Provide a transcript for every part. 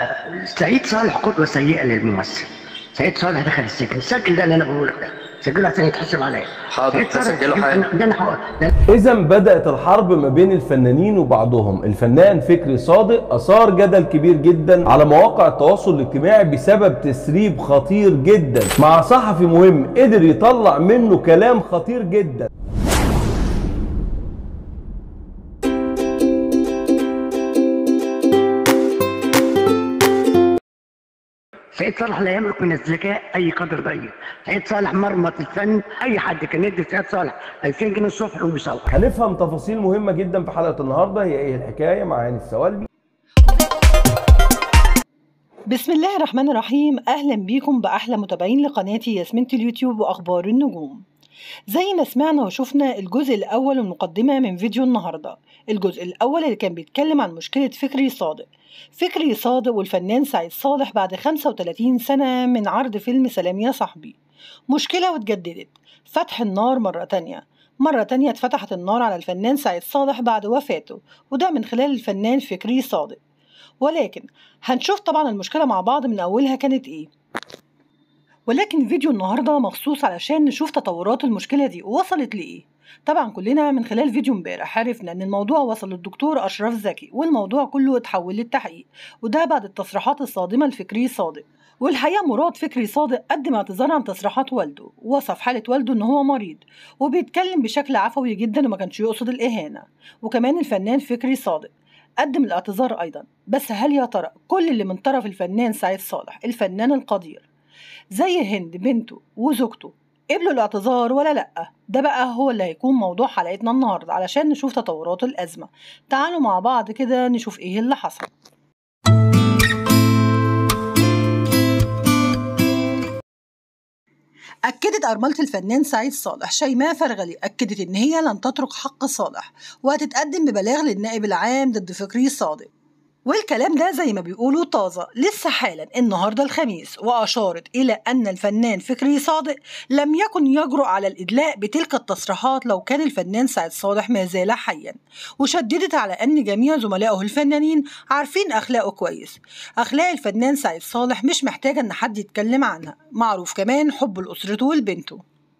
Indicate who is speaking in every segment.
Speaker 1: آه، سعيد صالح قدوه سيئه للممثل سعيد صالح دخل السجن السجن ده اللي انا بقوله ده سجله عشان يتحسب عليا
Speaker 2: حاضر،
Speaker 1: سعيد صالح-
Speaker 2: هسجله حالا.
Speaker 1: ده انا هقول- ده
Speaker 3: إذا بدأت الحرب ما بين الفنانين وبعضهم، الفنان فكري صادق أثار جدل كبير جدا على مواقع التواصل الاجتماعي بسبب تسريب خطير جدا مع صحفي مهم قدر يطلع منه كلام خطير جدا.
Speaker 1: سعيد صالح لا يملك من الذكاء اي قدر ضيق سعيد صالح مرمط الفن اي حد كان يدي سعيد صالح 2000 جنيه الصبح وبيصور
Speaker 3: هنفهم تفاصيل مهمة جدا في حلقة النهاردة هي إيه الحكاية مع هاني السوالبي.
Speaker 4: بسم الله الرحمن الرحيم أهلا بيكم بأحلى متابعين لقناتي ياسمينة اليوتيوب وأخبار النجوم زي ما سمعنا وشفنا الجزء الأول المقدمة من فيديو النهاردة الجزء الأول اللي كان بيتكلم عن مشكلة فكري صادق فكري صادق والفنان سعيد صالح بعد 35 سنة من عرض فيلم سلام يا صاحبي مشكلة واتجددت فتح النار مرة تانية مرة تانية اتفتحت النار على الفنان سعيد صالح بعد وفاته وده من خلال الفنان فكري صادق ولكن هنشوف طبعا المشكلة مع بعض من أولها كانت إيه ولكن فيديو النهاردة مخصوص علشان نشوف تطورات المشكلة دي وصلت لإيه طبعا كلنا من خلال فيديو امبارح عرفنا ان الموضوع وصل للدكتور اشرف زكي والموضوع كله اتحول للتحقيق وده بعد التصريحات الصادمه لفكري صادق والحقيقه مراد فكري صادق قدم اعتذار عن تصريحات والده ووصف حاله والده ان هو مريض وبيتكلم بشكل عفوي جدا وما كانش يقصد الاهانه وكمان الفنان فكري صادق قدم الاعتذار ايضا بس هل يا ترى كل اللي من طرف الفنان سعيد صالح الفنان القدير زي هند بنته وزوجته قبلوا الاعتذار ولا لأ ده بقى هو اللي هيكون موضوع حلقتنا النهاردة علشان نشوف تطورات الأزمة تعالوا مع بعض كده نشوف ايه اللي حصل أكدت أرملة الفنان سعيد صالح شيماء فرغلي أكدت إن هي لن تترك حق صالح وهتتقدم ببلاغ للنائب العام ضد فكري صادق والكلام ده زي ما بيقولوا طازة لسه حالا النهاردة الخميس وأشارت إلى أن الفنان فكري صادق لم يكن يجرؤ على الإدلاء بتلك التصريحات لو كان الفنان سعيد صالح ما زال حيا وشددت على أن جميع زملائه الفنانين عارفين أخلاقه كويس أخلاق الفنان سعيد صالح مش محتاجة أن حد يتكلم عنها معروف كمان حبه لأسرته ولبنته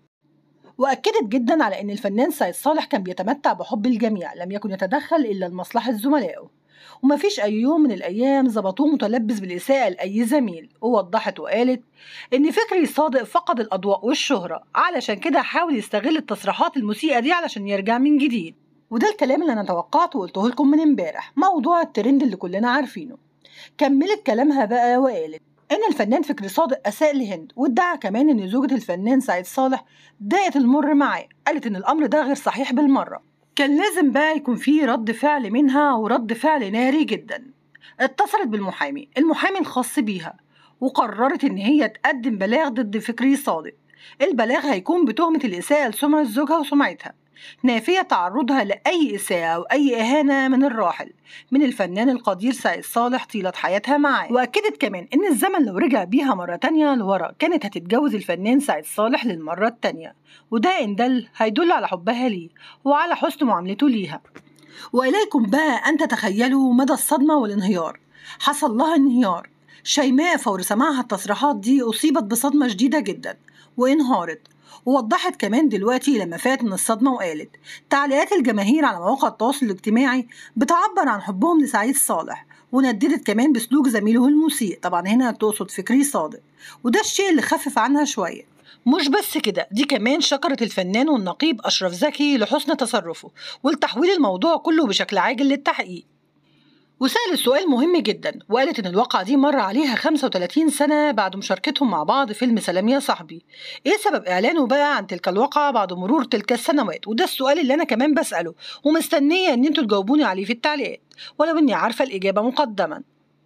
Speaker 4: وأكدت جدا على أن الفنان سعيد صالح كان بيتمتع بحب الجميع لم يكن يتدخل إلا لمصلحة زملائه ومفيش أي يوم من الأيام ظبطوه متلبس بالإساءة لأي زميل ووضحت وقالت إن فكري صادق فقد الأضواء والشهرة علشان كده حاول يستغل التصريحات المسيئة دي علشان يرجع من جديد وده الكلام اللي أنا توقعته وقلته لكم من امبارح موضوع الترند اللي كلنا عارفينه كملت كلامها بقى وقالت إن الفنان فكري صادق أساء لهند وادعى كمان إن زوجة الفنان سعيد صالح ضاقت المر معاه قالت إن الأمر ده غير صحيح بالمرة كان لازم بقى يكون في رد فعل منها ورد فعل ناري جدا اتصلت بالمحامي المحامي الخاص بيها وقررت إن هي تقدم بلاغ ضد فكري صادق البلاغ هيكون بتهمة الإساءة لسمعة زوجها وسمعتها نافية تعرضها لأي إساءة أو أي إهانة من الراحل من الفنان القدير سعيد صالح طيلة حياتها معاه وأكدت كمان إن الزمن لو رجع بيها مرة تانية لورا كانت هتتجوز الفنان سعيد صالح للمرة التانية وده إن دل هيدل على حبها ليه وعلى حسن معاملته ليها وإليكم بقى أن تتخيلوا مدى الصدمة والانهيار حصل لها انهيار شيماء فور سماعها التصريحات دي أصيبت بصدمة شديدة جدا وانهارت ووضحت كمان دلوقتي لما فات من الصدمة وقالت تعليقات الجماهير على مواقع التواصل الاجتماعي بتعبر عن حبهم لسعيد صالح ونددت كمان بسلوك زميله المسيء طبعا هنا تقصد فكري صادق وده الشيء اللي خفف عنها شوية مش بس كده دي كمان شكرت الفنان والنقيب أشرف زكي لحسن تصرفه ولتحويل الموضوع كله بشكل عاجل للتحقيق وسأل السؤال مهم جدا وقالت إن الواقعة دي مر عليها 35 سنة بعد مشاركتهم مع بعض فيلم سلام يا صاحبي إيه سبب إعلانه بقى عن تلك الواقعة بعد مرور تلك السنوات وده السؤال اللي أنا كمان بسأله ومستنية إن انتوا تجاوبوني عليه في التعليقات ولو إني عارفة الإجابة مقدما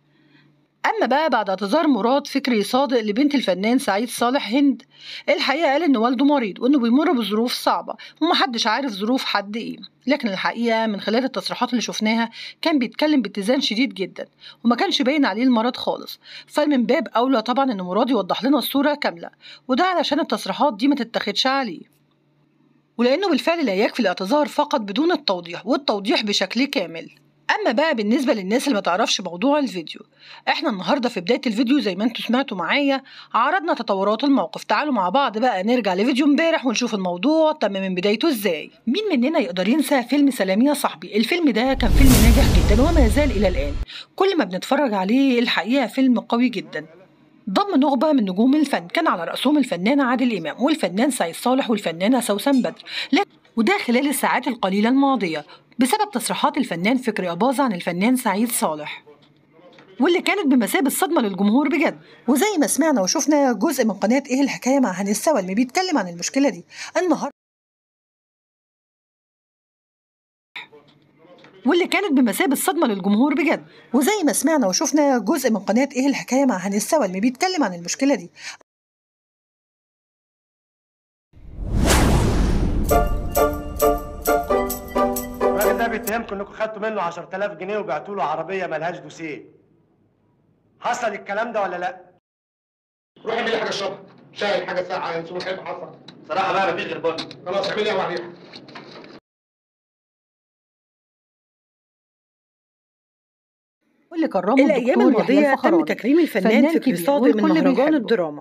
Speaker 4: أما بقى بعد اعتذار مراد فكري صادق لبنت الفنان سعيد صالح هند الحقيقة قال إن والده مريض وإنه بيمر بظروف صعبة ومحدش عارف ظروف حد إيه لكن الحقيقة من خلال التصريحات اللي شفناها كان بيتكلم باتزان شديد جدا وما كانش باين عليه المرض خالص فمن باب أولى طبعا إن مراد يوضح لنا الصورة كاملة وده علشان التصريحات دي ما تتاخدش عليه ولأنه بالفعل لا يكفي الاعتذار فقط بدون التوضيح والتوضيح بشكل كامل اما بقى بالنسبه للناس اللي ما تعرفش موضوع الفيديو احنا النهارده في بدايه الفيديو زي ما انتوا سمعتوا معايا عرضنا تطورات الموقف تعالوا مع بعض بقى نرجع لفيديو امبارح ونشوف الموضوع تم من بدايته ازاي مين مننا يقدر ينسى فيلم سلام يا صاحبي الفيلم ده كان فيلم ناجح جدا وما زال الى الان كل ما بنتفرج عليه الحقيقه فيلم قوي جدا ضم نخبة من نجوم الفن كان على رأسهم الفنان عادل إمام والفنان سعيد صالح والفنانة سوسن بدر لا- وده خلال الساعات القليلة الماضية بسبب تصريحات الفنان فكري أباظة عن الفنان سعيد صالح واللي كانت بمثابة صدمة للجمهور بجد وزي ما سمعنا وشفنا جزء من قناة إيه الحكاية مع هاني السوالمي بيتكلم عن المشكلة دي النهاردة واللي كانت بمثابة صدمة للجمهور بجد وزي ما سمعنا وشفنا جزء من قناة إيه الحكاية مع هاني السوالمي بيتكلم عن المشكلة دي
Speaker 2: الراجل ده بيتهمكم انكم خدتوا منه 10000 جنيه وبعتوا له عربيه ملهاش دوسيه حصل الكلام ده ولا لا
Speaker 5: روح اعمل لي حاجه اشربها شاي حاجه ساقعه ينسون حلو حصل
Speaker 6: صراحة بقى مفيش غير بن
Speaker 5: خلاص اعمل لي قهوه عليها
Speaker 4: واللي كرمه
Speaker 7: الأيام
Speaker 4: الدكتور يحيى
Speaker 7: الماضية
Speaker 4: الفخراني.
Speaker 7: تم تكريم الفنان
Speaker 4: فنان
Speaker 7: فكري
Speaker 4: كبير
Speaker 7: صادق من
Speaker 4: والكل
Speaker 7: مهرجان
Speaker 4: بيحبه.
Speaker 7: الدراما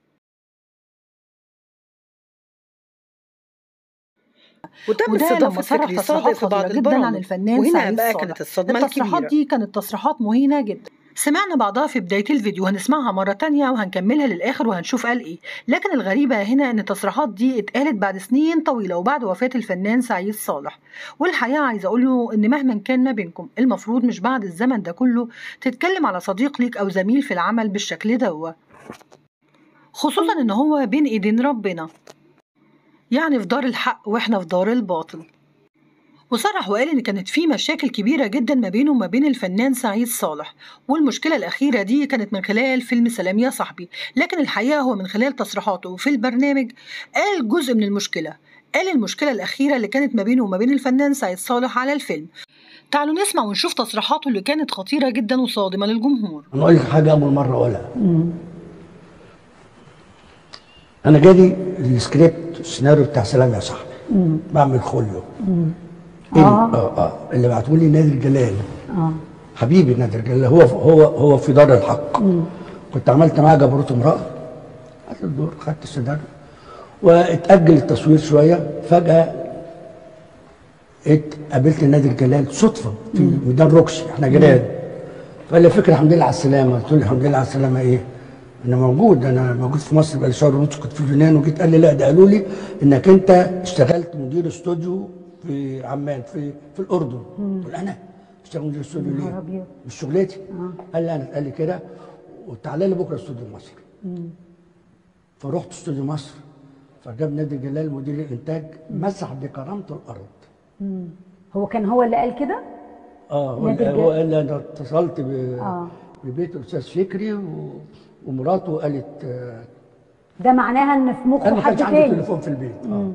Speaker 7: وتم
Speaker 4: وده
Speaker 7: استضافة
Speaker 4: لما صرح
Speaker 7: فكري
Speaker 4: تصريحات
Speaker 7: صادق في بعض
Speaker 4: خطيرة جدا عن
Speaker 7: البرامج
Speaker 4: الفنان
Speaker 7: وهنا
Speaker 4: سعيد
Speaker 7: بقى
Speaker 4: صالح.
Speaker 7: كانت الصدمة
Speaker 4: التصريحات
Speaker 7: الكبيرة
Speaker 4: دي كانت تصريحات مهينة جدا سمعنا بعضها في بداية الفيديو هنسمعها مرة تانية وهنكملها للآخر وهنشوف قال إيه لكن الغريبة هنا إن التصريحات دي اتقالت بعد سنين طويلة وبعد وفاة الفنان سعيد صالح والحقيقة عايزة أقول له إن مهما كان ما بينكم المفروض مش بعد الزمن ده كله تتكلم على صديق ليك أو زميل في العمل بالشكل ده خصوصا إن هو بين إيدين ربنا يعني في دار الحق وإحنا في دار الباطل وصرح وقال إن كانت في مشاكل كبيرة جدا ما بينه وما بين الفنان سعيد صالح والمشكلة الأخيرة دي كانت من خلال فيلم سلام يا صاحبي لكن الحقيقة هو من خلال تصريحاته في البرنامج قال جزء من المشكلة قال المشكلة الأخيرة اللي كانت ما بينه وما بين الفنان سعيد صالح على الفيلم تعالوا نسمع ونشوف تصريحاته اللي كانت خطيرة جدا وصادمة للجمهور
Speaker 8: انا اقول لك حاجه اول مره اقولها انا جالي السكريبت السيناريو بتاع سلام يا صاحبي بعمل خوليو اه اه اه اللي بعته لي نادر جلال اه حبيبي نادر جلال هو هو هو في دار الحق كنت عملت معاه جبروت امراه خدت الدور خدت السيناريو واتاجل التصوير شويه فجاه اتقابلت نادر جلال صدفه في ميدان روكسي احنا جيران فقال لي فكره الحمد لله على السلامه قلت له الحمد لله على السلامه ايه؟ انا موجود انا موجود في مصر بقالي شهر ونص كنت في اليونان وجيت قال لي لا ده قالوا لي انك انت اشتغلت مدير استوديو في عمان في في الاردن قلت له انا اشتغل مدير استوديو ليه؟ مش شغلتي قال لي انا قال لي كده وتعالى لي بكره استوديو مصر فرحت استوديو مصر فجاب نادي جلال مدير الانتاج مسح بكرامته الارض
Speaker 9: هو كان هو اللي قال كده
Speaker 8: اه هو
Speaker 9: نادي
Speaker 8: هو
Speaker 9: الجلال.
Speaker 8: قال لي انا اتصلت ب...
Speaker 9: آه.
Speaker 8: ببيت الاستاذ فكري و... ومراته قالت آه،
Speaker 9: ده معناها ان في
Speaker 8: انا
Speaker 9: مخه
Speaker 8: ما
Speaker 9: حد
Speaker 8: كانش عندي
Speaker 9: تاني
Speaker 8: تليفون في البيت اه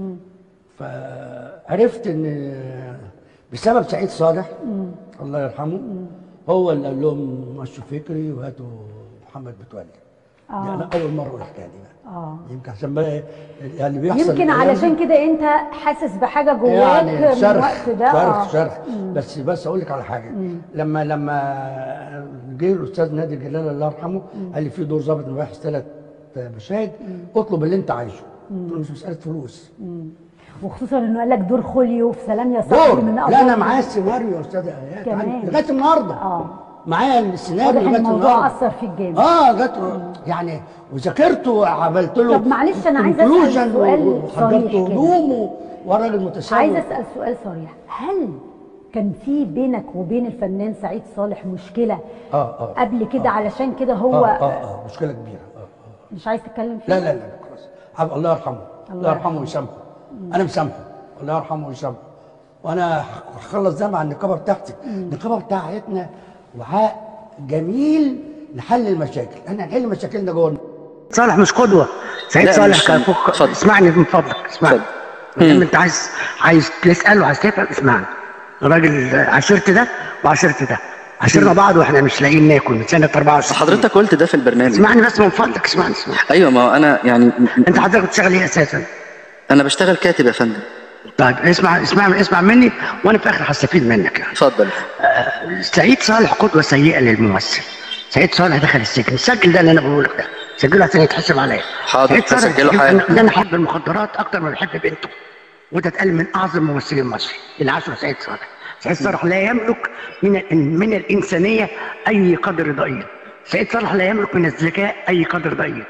Speaker 8: فعرفت ان بسبب سعيد صالح الله يرحمه هو اللي قال لهم مشوا فكري وهاتوا محمد متولي دي انا اول مره اقول الحكايه دي بقى
Speaker 9: اه
Speaker 8: يمكن عشان بقى يعني بيحصل
Speaker 9: يمكن
Speaker 8: الأيام
Speaker 9: علشان
Speaker 8: دي.
Speaker 9: كده انت حاسس بحاجه جواك
Speaker 8: يعني
Speaker 9: من
Speaker 8: شرخ
Speaker 9: الوقت ده
Speaker 8: شرخ
Speaker 9: آه.
Speaker 8: شرخ بس بس اقول لك على حاجه لما لما جه الاستاذ نادي جلال الله يرحمه قال لي في دور ظابط مباحث ثلاث مشاهد اطلب اللي انت عايزه قلت له مش مساله فلوس
Speaker 9: وخصوصا انه قال لك دور خوليو في سلام يا
Speaker 8: دور
Speaker 9: صاحبي من
Speaker 8: لا
Speaker 9: أفضل-
Speaker 8: انا معايا السيناريو يا استاذ ايات
Speaker 9: كمان.
Speaker 8: عندي لغايه النهارده
Speaker 9: اه
Speaker 8: معايا السيناريو
Speaker 9: واضح
Speaker 8: لغايه
Speaker 9: الموضوع
Speaker 8: النهارده
Speaker 9: اثر فيك جامد
Speaker 8: اه لغايه يعني وذاكرته وعملت له
Speaker 9: طب معلش أنا عايزة أسأل
Speaker 8: conclusion
Speaker 9: سؤال
Speaker 8: وحضرت
Speaker 9: صريح كده.
Speaker 8: هدومه وراجل متساوي
Speaker 9: عايزه اسال سؤال صريح هل كان في بينك وبين الفنان سعيد صالح مشكله
Speaker 8: اه اه
Speaker 9: قبل كده علشان كده هو
Speaker 8: اه اه اه مشكله كبيره اه اه
Speaker 9: مش عايز تتكلم فيه
Speaker 8: لا لا لا لا، خلاص عب- الله يرحمه الله يرحمه ويسامحه انا مسامحه الله يرحمه ويسامحه وانا هخلص ده مع النقابه بتاعتي النقابه بتاعتنا وعاء جميل لحل المشاكل احنا هنحل مشاكلنا جوه
Speaker 1: صالح مش قدوه سعيد
Speaker 6: لا،
Speaker 1: صالح
Speaker 6: مش-
Speaker 1: كان فوق
Speaker 6: اتفضل.
Speaker 1: اسمعني من فضلك اسمعني ما دام انت عايز عايز تسال وعايز تفهم اسمعني الراجل عشيرتي ده وعشيرتي ده عشرنا بعض واحنا مش لاقيين ناكل من سنه 24
Speaker 6: حضرتك قلت ده في البرنامج
Speaker 1: اسمعني بس من فضلك اسمعني اسمعني
Speaker 6: ايوه ما هو انا يعني
Speaker 1: انت حضرتك بتشتغل ايه اساسا؟
Speaker 6: انا بشتغل كاتب يا فندم
Speaker 1: طيب اسمع اسمع اسمع مني وانا في الاخر هستفيد منك يعني
Speaker 6: اتفضل
Speaker 1: سعيد صالح قدوه سيئه للممثل سعيد صالح دخل السجن سجل ده اللي انا بقوله لك ده سجله عشان يتحسب عليا
Speaker 6: حاضر،
Speaker 1: سعيد صالح
Speaker 6: هسجله
Speaker 1: سجل
Speaker 6: حالا.
Speaker 1: ان انا احب المخدرات اكتر ما بحب بنته وده اتقال من اعظم ممثلين مصر اللي عاشوا سعيد صالح سعيد صالح لا يملك من ال- من الانسانيه اي قدر ضئيل سعيد صالح لا يملك من الذكاء اي قدر ضئيل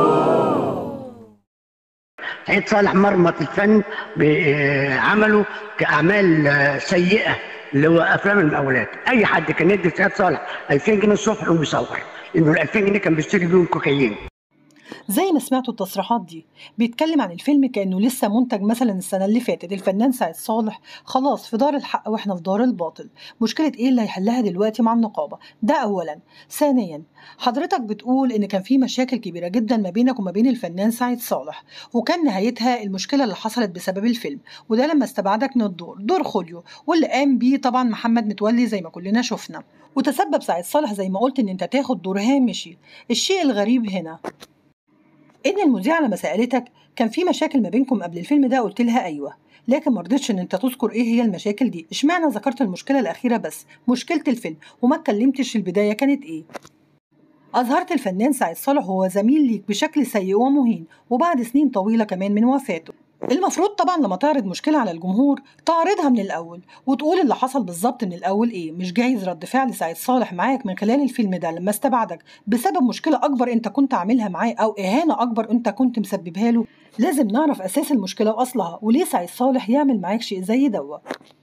Speaker 1: سعيد صالح مرمط الفن بعمله كاعمال آه، سيئه اللي هو افلام المقاولات اي حد كان يدي سعيد صالح 2000 جنيه الصبح يقوم يصور انه ال 2000 جنيه كان بيشتري بيهم كوكايين
Speaker 4: زي ما سمعتوا التصريحات دي بيتكلم عن الفيلم كأنه لسه منتج مثلا السنة اللي فاتت الفنان سعيد صالح خلاص في دار الحق واحنا في دار الباطل مشكلة ايه اللي هيحلها دلوقتي مع النقابة ده أولا ثانيا حضرتك بتقول ان كان في مشاكل كبيرة جدا ما بينك وما بين الفنان سعيد صالح وكان نهايتها المشكلة اللي حصلت بسبب الفيلم وده لما استبعدك من الدور دور خوليو واللي قام بيه طبعا محمد متولي زي ما كلنا شفنا وتسبب سعيد صالح زي ما قلت ان انت تاخد دور هامشي الشيء الغريب هنا ان المذيعه لما سالتك كان في مشاكل ما بينكم قبل الفيلم ده قلت لها ايوه لكن ما رضيتش ان انت تذكر ايه هي المشاكل دي اشمعنى ذكرت المشكله الاخيره بس مشكله الفيلم وما اتكلمتش البدايه كانت ايه أظهرت الفنان سعيد صالح هو زميل ليك بشكل سيء ومهين وبعد سنين طويلة كمان من وفاته المفروض طبعا لما تعرض مشكلة على الجمهور تعرضها من الأول وتقول اللي حصل بالظبط من الأول إيه مش جايز رد فعل سعيد صالح معاك من خلال الفيلم ده لما استبعدك بسبب مشكلة أكبر أنت كنت عاملها معاه أو إهانة أكبر أنت كنت مسببها له لازم نعرف أساس المشكلة وأصلها وليه سعيد صالح يعمل معاك شيء زي دوا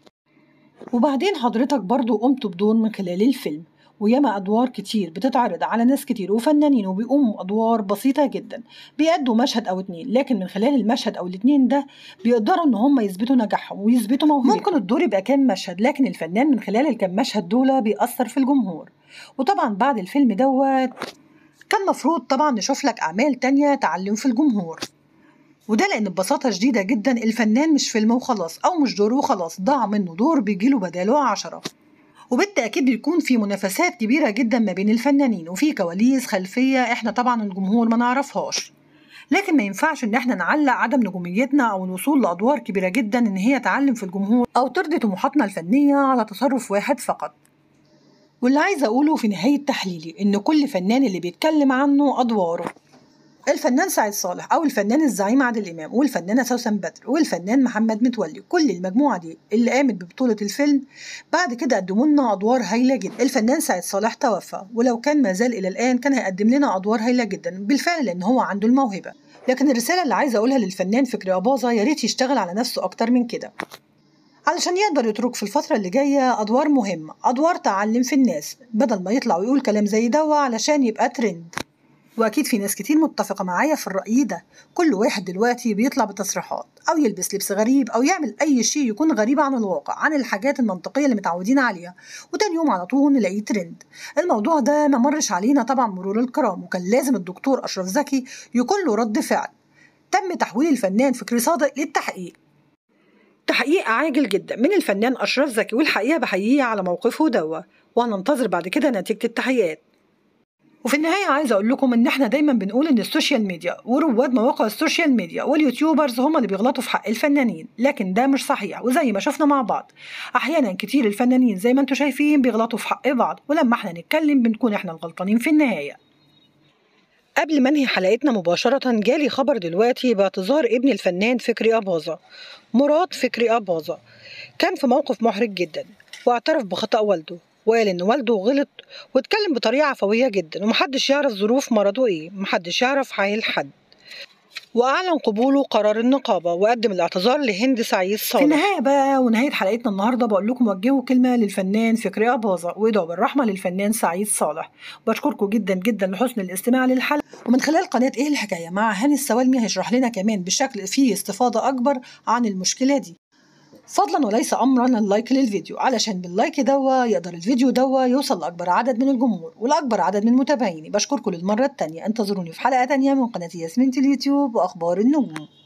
Speaker 4: وبعدين حضرتك برضو قمت بدور من خلال الفيلم وياما أدوار كتير بتتعرض على ناس كتير وفنانين وبيقوموا أدوار بسيطة جدا بيأدوا مشهد أو اتنين لكن من خلال المشهد أو الاتنين ده بيقدروا إن هم يثبتوا نجاحهم ويثبتوا موهبتهم ممكن الدور يبقى كام مشهد لكن الفنان من خلال الكام مشهد دول بيأثر في الجمهور وطبعا بعد الفيلم دوت كان مفروض طبعا نشوف لك أعمال تانية تعلم في الجمهور وده لأن ببساطة شديدة جدا الفنان مش فيلم وخلاص أو مش دور وخلاص ضاع منه دور بيجيله بداله عشرة وبالتأكيد بيكون في منافسات كبيرة جدا ما بين الفنانين وفي كواليس خلفية احنا طبعا الجمهور ما نعرفهاش لكن ما ينفعش ان احنا نعلق عدم نجوميتنا او الوصول لادوار كبيره جدا ان هي تعلم في الجمهور او ترضي طموحاتنا الفنيه على تصرف واحد فقط واللي عايزه اقوله في نهايه تحليلي ان كل فنان اللي بيتكلم عنه ادواره الفنان سعيد صالح او الفنان الزعيم عادل امام والفنانه سوسن بدر والفنان محمد متولي كل المجموعه دي اللي قامت ببطوله الفيلم بعد كده قدموا لنا ادوار هايله جدا الفنان سعيد صالح توفى ولو كان ما زال الى الان كان هيقدم لنا ادوار هايله جدا بالفعل لان هو عنده الموهبه لكن الرساله اللي عايزه اقولها للفنان فكري اباظه يا ريت يشتغل على نفسه اكتر من كده علشان يقدر يترك في الفترة اللي جاية أدوار مهمة أدوار تعلم في الناس بدل ما يطلع ويقول كلام زي دوا علشان يبقى ترند واكيد في ناس كتير متفقه معايا في الراي ده كل واحد دلوقتي بيطلع بتصريحات او يلبس لبس غريب او يعمل اي شيء يكون غريب عن الواقع عن الحاجات المنطقيه اللي متعودين عليها وتاني يوم على طول نلاقيه ترند الموضوع ده ما مرش علينا طبعا مرور الكرام وكان لازم الدكتور اشرف زكي يكون له رد فعل تم تحويل الفنان فكري صادق للتحقيق تحقيق عاجل جدا من الفنان اشرف زكي والحقيقه بحييه على موقفه دوا وهننتظر بعد كده نتيجه التحقيقات وفي النهاية عايزة أقول لكم إن إحنا دايما بنقول إن السوشيال ميديا ورواد مواقع السوشيال ميديا واليوتيوبرز هم اللي بيغلطوا في حق الفنانين لكن ده مش صحيح وزي ما شفنا مع بعض أحيانا كتير الفنانين زي ما انتم شايفين بيغلطوا في حق بعض ولما إحنا نتكلم بنكون إحنا الغلطانين في النهاية قبل ما انهي حلقتنا مباشرة جالي خبر دلوقتي باعتذار ابن الفنان فكري أباظة مراد فكري أباظة كان في موقف محرج جدا واعترف بخطأ والده وقال إن والده غلط واتكلم بطريقة عفوية جدا ومحدش يعرف ظروف مرضه إيه محدش يعرف حال حد وأعلن قبوله قرار النقابة وقدم الاعتذار لهند سعيد صالح في النهاية بقى ونهاية حلقتنا النهاردة بقول لكم وجهوا كلمة للفنان فكري أباظة وادعوا بالرحمة للفنان سعيد صالح بشكركم جدا جدا لحسن الاستماع للحلقة ومن خلال قناة إيه الحكاية مع هاني السوالمي هيشرح لنا كمان بشكل فيه استفاضة أكبر عن المشكلة دي فضلا وليس امرا اللايك للفيديو علشان باللايك دوا يقدر الفيديو دوا يوصل لاكبر عدد من الجمهور ولاكبر عدد من متابعيني بشكركم للمره التانيه انتظروني في حلقه تانيه من قناه ياسمين اليوتيوب واخبار النجوم